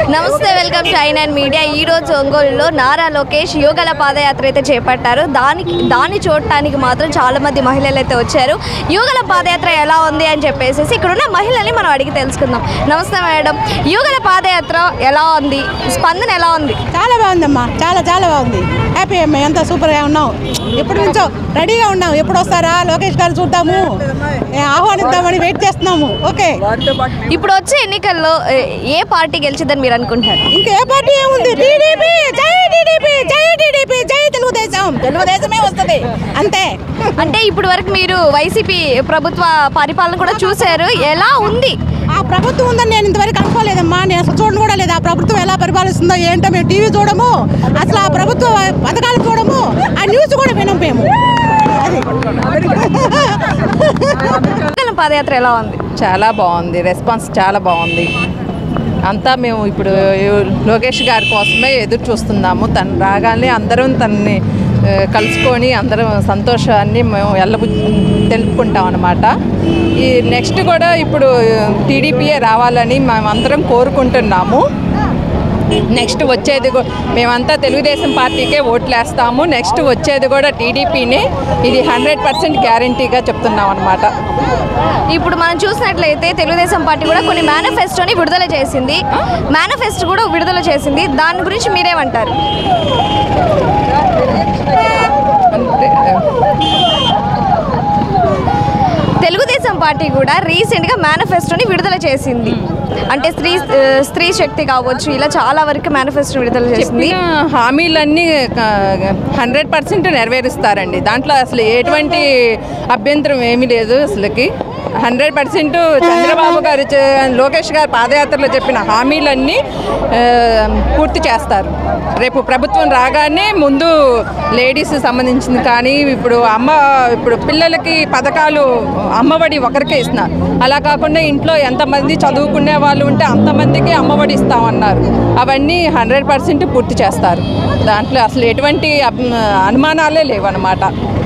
నమస్తే welcome to ఐన్ and media ఈ రోజు ఒంగోలులో నారా లోకేష్ యువగల పాదయాత్ర అయితే చేపట్టారు దానికి దాన్ని చూడటానికి మాత్రం చాలా మంది మహిళలు అయితే వచ్చారు యువగల పాదయాత్ర ఎలా ఉంది అని చెప్పేసి ఇక్కడ ఉన్న మహిళల్ని మనం అడిగి తెలుసుకుందాం నమస్తే మేడం యువగల పాదయాత్ర ఎలా ఉంది స్పందన ఎలా ఉంది చాలా బాగుందమ్మా చాలా చాలా బాగుంది హ్యాపీ అమ్మా ఎంత సూపర్గా ఉన్నాం ఎప్పటి నుంచో రెడీగా ఉన్నాం ఎప్పుడు వస్తారా లోకేష్ గారు చూద్దాము ఏ, ఆహ్వానిద్దామని వెయిట్ చేస్తున్నాము ఓకే ఇప్పుడు వచ్చే ఎన్నికల్లో ఏ, ఏ పార్టీ గెలిచిద్దని మీరు అనుకుంటున్నారు ఇంకా ఏ పార్టీ ఏముంది టీడీపీ జై టీడీపీ జై టీడీపీ జై తెలుగుదేశం తెలుగుదేశమే వస్తుంది అంతే అంటే ఇప్పుడు వరకు మీరు వైసీపీ ప్రభుత్వ పరిపాలన కూడా చూశారు ఎలా ఉంది ఆ ప్రభుత్వం ఉందని నేను ఇంతవరకు అనుకోలేదమ్మా నేను అసలు చూడను కూడా లేదు ఆ ప్రభుత్వం ఎలా పరిపాలిస్తుందో ఏంటో మేము టీవీ చూడము అసలు ఆ ప్రభుత్వ పథకాలు చూడము ఆ న్యూస్ కూడా వినం మేము అది యువగల పాదయాత్ర ఎలా ఉంది చాలా బాగుంది రెస్పాన్స్ చాలా బాగుంది అంతా మేము ఇప్పుడు లోకేష్ గారి కోసమే ఎదురు చూస్తున్నాము తను రాగానే అందరం తనని ఆ, కలుసుకొని అందరం సంతోషాన్ని మేము ఎల్లబు తెలుపుకుంటాం అనమాట ఈ నెక్స్ట్ కూడా ఇప్పుడు టీడీపీయే రావాలని మేమందరం కోరుకుంటున్నాము నెక్స్ట్ వచ్చేది కూ- మేమంతా తెలుగుదేశం పార్టీకే ఓట్లు వేస్తాము నెక్స్ట్ వచ్చేది కూడా టీడీపీనే ఇది హండ్రెడ్ పర్సెంట్ గ్యారంటీగా చెప్తున్నాం అనమాట ఇప్పుడు మనం చూసినట్లయితే తెలుగుదేశం పార్టీ కూడా కొన్ని మేనిఫెస్టోని విడుదల చేసింది మేనిఫెస్టో కూడా విడుదల చేసింది దాని గురించి మీరేమంటారు అంటే తెలుగుదేశం పార్టీ కూడా రీసెంట్గా మేనిఫెస్టోని విడుదల చేసింది అంటే స్త్రీ ఆ, స్త్రీ శక్తి కావచ్చు ఇలా చాలా వరకు మేనిఫెస్టో విడుదల చేసింది చెప్పిన హామీలన్నీ హండ్రెడ్ పర్సెంట్ నెరవేరుస్తారండి దాంట్లో అసలు ఎటువంటి అభ్యంతరం ఏమీ లేదు అసలుకి హండ్రెడ్ పర్సెంట్ చంద్రబాబు గారు చే- లోకేష్ గారు పాదయాత్రలో చెప్పిన హామీలన్నీ ఆ, పూర్తి చేస్తారు రేపు ప్రభుత్వం రాగానే ముందు లేడీస్ సంబంధించింది కానీ ఇప్పుడు అమ్మ ఇప్పుడు పిల్లలకి పథకాలు అమ్మఒడి ఒకరికే ఇస్తున్నారు అలా కాకుండా ఇంట్లో ఎంతమంది చదువుకునే వాళ్ళు ఉంటే అంతమందికి అమ్మఒడి ఇస్తామన్నారు అవన్నీ హండ్రెడ్ పర్సెంట్ పూర్తి చేస్తారు దాంట్లో అసలు ఎటువంటి అబ్- అనుమానాలే లేవన్నమాట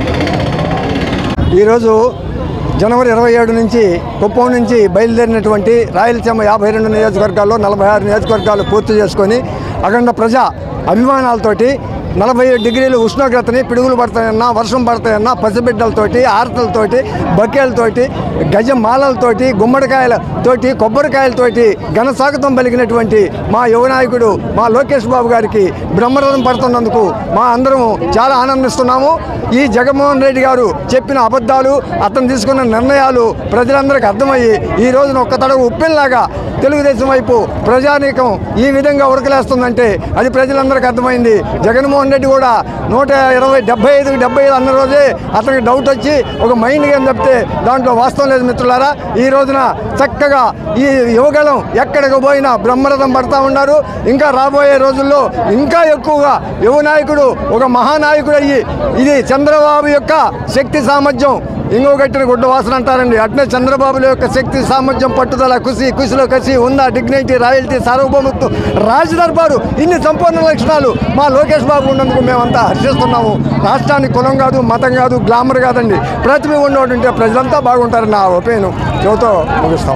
ఈరోజు జనవరి ఇరవై ఏడు నుంచి కుప్పం నుంచి బయలుదేరినటువంటి రాయలసీమ యాభై రెండు నియోజకవర్గాల్లో నలభై ఆరు నియోజకవర్గాలు పూర్తి చేసుకొని అఖండ ప్రజా అభిమానాలతోటి నలభై ఏడు డిగ్రీలు ఉష్ణోగ్రతని పిడుగులు పడతాయన్నా వర్షం పడతాయన్నా పసిబిడ్డలతోటి ఆరతలతోటి బకేలతోటి గజం మాలలతోటి గుమ్మడికాయలతోటి కొబ్బరికాయలతోటి ఘనస్వాగతం పలికినటువంటి మా యువ నాయకుడు మా లోకేష్ బాబు గారికి బ్రహ్మరథం పడుతున్నందుకు మా అందరము చాలా ఆనందిస్తున్నాము ఈ జగన్మోహన్ రెడ్డి గారు చెప్పిన అబద్ధాలు అతను తీసుకున్న నిర్ణయాలు ప్రజలందరికీ అర్థమయ్యి ఈ రోజున ఒక్క తడవ ఉప్పెన్లాగా తెలుగుదేశం వైపు ప్రజానీకం ఈ విధంగా ఉరకలేస్తుందంటే అది ప్రజలందరికీ అర్థమైంది జగన్మోహన్ రెడ్డి కూడా నూట ఇరవై డెబ్బై ఐదు డెబ్బై ఐదు అన్న రోజే అతనికి డౌట్ వచ్చి ఒక మైండ్ గేమ్ చెప్తే దాంట్లో వాస్తవం లేదు మిత్రులారా ఈ రోజున చక్కగా ఈ యువగలం ఎక్కడికి పోయినా బ్రహ్మరథం పడతా ఉన్నారు ఇంకా రాబోయే రోజుల్లో ఇంకా ఎక్కువగా యువ నాయకుడు ఒక మహానాయకుడు అయ్యి ఇది చంద్రబాబు యొక్క శక్తి సామర్థ్యం ఇంకో కట్టిన గుడ్డ వాసన అంటారండి అట్నే చంద్రబాబు యొక్క శక్తి సామర్థ్యం పట్టుదల కుసి కుసిలో కసి ఉందా డిగ్నిటీ రాయల్టీ సార్వభౌమత్వం రాజదర్బారు ఇన్ని సంపూర్ణ లక్షణాలు మా లోకేష్ బాబు ఉన్నందుకు మేమంతా హర్షిస్తున్నాము రాష్ట్రానికి కులం కాదు మతం కాదు గ్లామర్ కాదండి ప్రతిభ ఉన్నోడు ఉంటే ప్రజలంతా బాగుంటారు నా ఒపీనియన్ యువతో ముగిస్తాము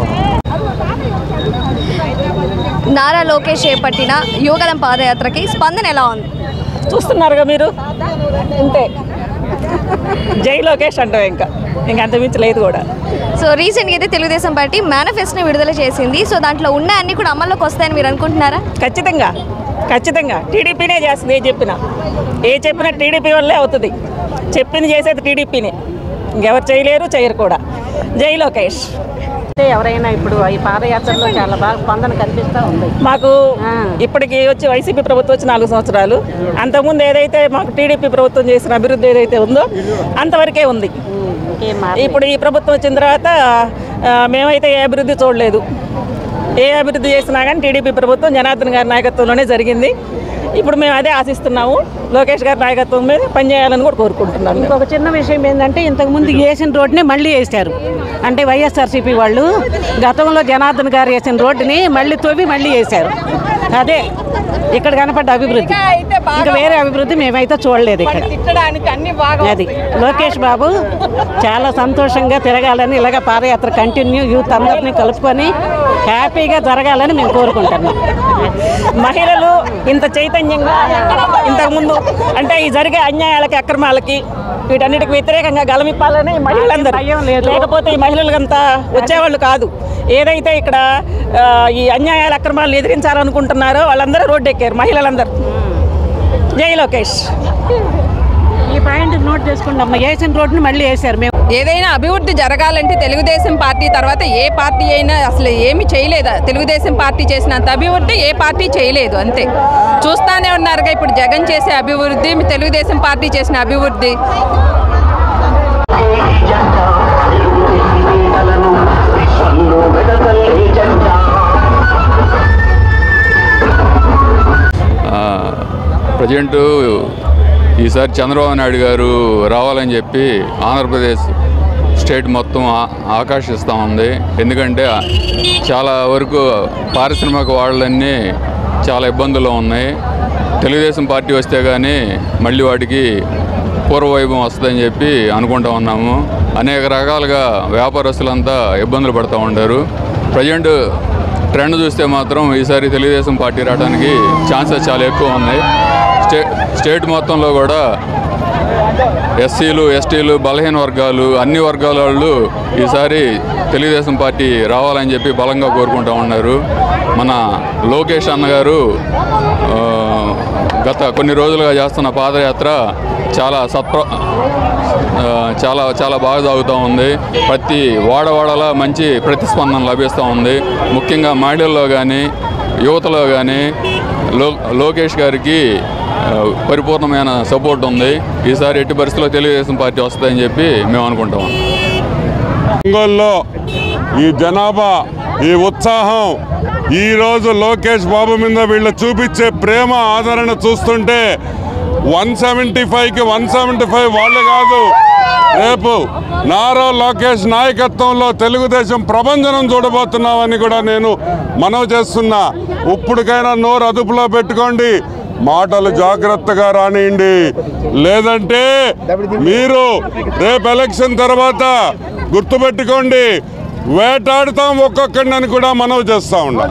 నారా లోకేష్ చేపట్టిన యువగలం పాదయాత్రకి స్పందన ఎలా ఉంది చూస్తున్నారుగా మీరు అంతే జై లోకేష్ అంటాం ఇంకా ఇంకా అంతమించి లేదు కూడా సో రీసెంట్గా అయితే తెలుగుదేశం పార్టీ మేనిఫెస్టోని విడుదల చేసింది సో దాంట్లో ఉన్న అన్ని కూడా అమల్లోకి వస్తాయని మీరు అనుకుంటున్నారా ఖచ్చితంగా ఖచ్చితంగా టీడీపీనే చేస్తుంది ఏ చెప్పినా ఏ చెప్పినా టీడీపీ వల్లే అవుతుంది చెప్పింది చేసేది టీడీపీనే ఇంకెవరు చేయలేరు చేయరు కూడా జై లోకేష్ అంటే ఎవరైనా ఇప్పుడు ఈ పాదయాత్రలో చాలా బాగా స్పందన కనిపిస్తూ ఉంది మాకు ఇప్పటికి వచ్చి వైసీపీ ప్రభుత్వం వచ్చి నాలుగు సంవత్సరాలు అంతకుముందు ఏదైతే మాకు టీడీపీ ప్రభుత్వం చేసిన అభివృద్ధి ఏదైతే ఉందో అంతవరకే ఉంది ఇంకేం మాట ఇప్పుడు ఈ ప్రభుత్వం వచ్చిన తర్వాత ఆ, మేమైతే ఏ అభివృద్ధి చూడలేదు ఏ అభివృద్ధి చేసినా కానీ టీడీపీ ప్రభుత్వం జనార్దన్ గారి నాయకత్వంలోనే జరిగింది ఇప్పుడు మేము అదే ఆశిస్తున్నాము లోకేష్ గారి నాయకత్వం మీద పనిచేయాలని కూడా కోరుకుంటున్నాను ఇంకొక చిన్న విషయం ఏంటంటే ఇంతకుముందు వేసిన రోడ్డుని మళ్ళీ వేశారు అంటే వైఎస్ఆర్సీపీ వాళ్ళు గతంలో జనార్దన్ గారు వేసిన రోడ్డుని మళ్ళీ తవ్వి మళ్ళీ వేశారు అదే ఇక్కడ కనపడ్డ అభివృద్ధి ఇంకా వేరే అభివృద్ధి మేమైతే చూడలేదు ఇక్కడ తిట్టడానికి అన్ని బాగా అది లోకేష్ బాబు చాలా సంతోషంగా తిరగాలని ఇలాగ పాదయాత్ర కంటిన్యూ యూత్ అందరినీ కలుపుకొని హ్యాపీగా జరగాలని మేము కోరుకుంటున్నాం మహిళలు ఇంత చైతన్యంగా ఇంతకుముందు అంటే ఈ జరిగే అన్యాయాలకి అక్రమాలకి వీటన్నిటికి వ్యతిరేకంగా గలమిప్పాలని మహిళలందరూ భయం లేదు. లేకపోతే ఈ మహిళలంతా వచ్చేవాళ్ళు కాదు ఏదైతే ఇక్కడ ఆ, ఈ అన్యాయాల అక్రమాలను ఎదిరించాలనుకుంటున్నారో వాళ్ళందరూ రోడ్డు ఎక్కారు మహిళలందరూ జై లోకేష్ ఈ పాయింట్ నోట్ చేసుకుంటాం వేసిన రోడ్ని మళ్ళీ వేశారు మేము ఏదైనా అభివృద్ధి జరగాలంటే తెలుగుదేశం పార్టీ తర్వాత ఏ పార్టీ అయినా అసలు ఏమి చేయలేదు తెలుగుదేశం పార్టీ చేసినంత అభివృద్ధి ఏ పార్టీ చేయలేదు అంతే చూస్తానే ఉన్నారుగా ఇప్పుడు జగన్ చేసే అభివృద్ధి తెలుగుదేశం పార్టీ చేసిన అభివృద్ధి ప్రజెంట్ ఈసారి చంద్రబాబు నాయుడు గారు రావాలని చెప్పి ఆంధ్రప్రదేశ్ స్టేట్ మొత్తం ఆ- ఆకర్షిస్తూ ఉంది ఎందుకంటే చాలా వరకు పారిశ్రామిక వాళ్ళన్నీ చాలా ఇబ్బందులు ఉన్నాయి తెలుగుదేశం పార్టీ వస్తే కానీ మళ్ళీ వాటికి పూర్వవైభవం వస్తుందని చెప్పి అనుకుంటా ఉన్నాము అనేక రకాలుగా వ్యాపారస్తులంతా ఇబ్బందులు పడుతూ ఉంటారు ప్రజెంట్ ట్రెండ్ చూస్తే మాత్రం ఈసారి తెలుగుదేశం పార్టీ రావడానికి ఛాన్సెస్ చాలా ఎక్కువ ఉన్నాయి స్టే స్టేట్ మొత్తంలో కూడా ఎస్సీలు ఎస్టీలు బలహీన వర్గాలు అన్ని వర్గాల వాళ్ళు ఈసారి తెలుగుదేశం పార్టీ రావాలని చెప్పి బలంగా కోరుకుంటా ఉన్నారు మన లోకేష్ అన్నగారు ఆ, గత కొన్ని రోజులుగా చేస్తున్న పాదయాత్ర చాలా సత్ప్ర ఆ, చాలా చాలా బాగా సాగుతూ ఉంది ప్రతి వాడవాడలా మంచి ప్రతిస్పందన లభిస్తూ ఉంది ముఖ్యంగా మహిళల్లో కానీ యువతలో కానీ లో లోకేష్ గారికి ఆ, పరిపూర్ణమైన సపోర్ట్ ఉంది ఈసారి ఎట్టి పరిస్థితుల్లో తెలుగుదేశం పార్టీ వస్తుందని చెప్పి మేము అనుకుంటాం ఒంగోలులో ఈ జనాభా ఈ ఉత్సాహం ఈ రోజు లోకేష్ బాబు మీద వీళ్ళు చూపించే ప్రేమ ఆదరణ చూస్తుంటే వన్ సెవెంటీ ఫైవ్కి వన్ సెవెంటీ ఫైవ్ వాళ్ళు కాదు రేపు నారా లోకేష్ నాయకత్వంలో తెలుగుదేశం ప్రభంజనం చూడబోతున్నామని కూడా నేను మనవి చేస్తున్నా ఇప్పటికైనా నోరు అదుపులో పెట్టుకోండి మాటలు జాగ్రత్తగా రానియండి లేదంటే మీరు రేపు ఎలక్షన్ తర్వాత గుర్తుపెట్టుకోండి వేటాడుతాం ఒక్కొక్కడిని అని కూడా మనవి చేస్తా ఉన్నాం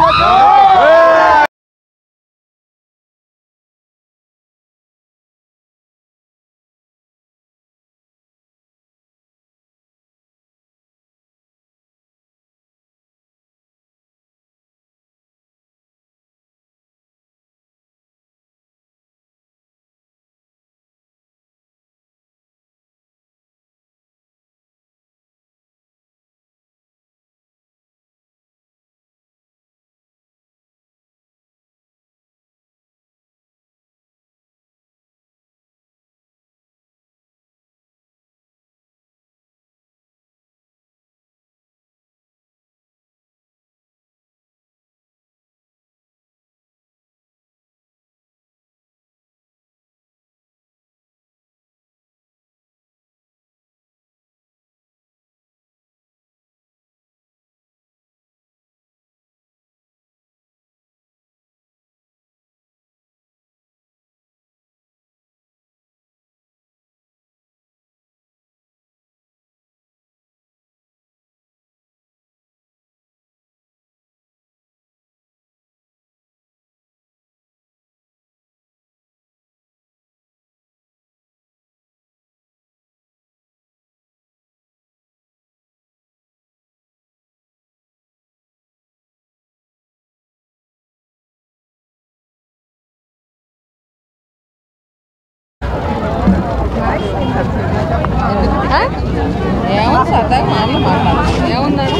ఏమో సరదాగా మామూలు మాట్లాడాలి ఏముందండి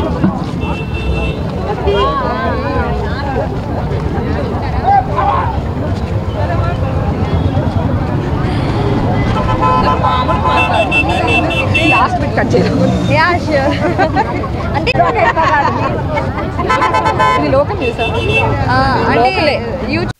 లాస్ట్ బిట్ కట్ చేయదు యా ష్యూర్ అంటే ఇది లోకల్ న్యూస్ ఆ, అంటే లోకలే. యూట్యూబ్